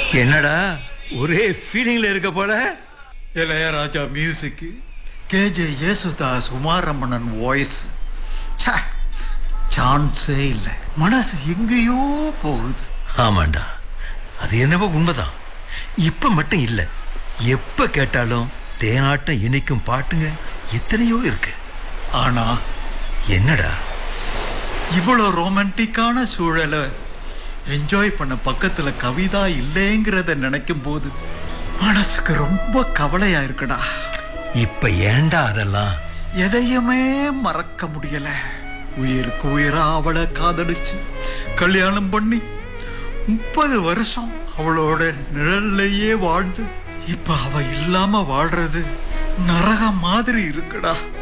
என்னடா ஒரே ஃபீலிங்ல இருக்க போல Ilaiyaraaja music K J Yesudas Uma Ramanan voice சான்ஸே இல்லை மனசு எங்கேயோ போகுது ஆமாண்டா அது என்னவோ உண்மைதான் இப்ப மட்டும் இல்ல எப்ப கேட்டாலும் தேனாட்டம் இனிக்கும் பாட்டுங்க எத்தனையோ இருக்கு ஆனா என்னடா இவ்வளோ ரொமான்டிக்கான சூழலை என்ஜாய் பண்ண பக்கத்துல கவிதா இல்லைங்கிறத நினைக்கும் போது மனசுக்கு ரொம்ப கவலையா இருக்குடா இப்ப ஏன்டா அதெல்லாம் எதையுமே மறக்க முடியல உயிருக்கு உயிரா அவளை காதலிச்சு கல்யாணம் பண்ணி முப்பது வருஷம் அவளோட நிழல்லையே வாழ்ந்து இப்ப அவ இல்லாம வாழ்றது நரகம் மாதிரி இருக்குடா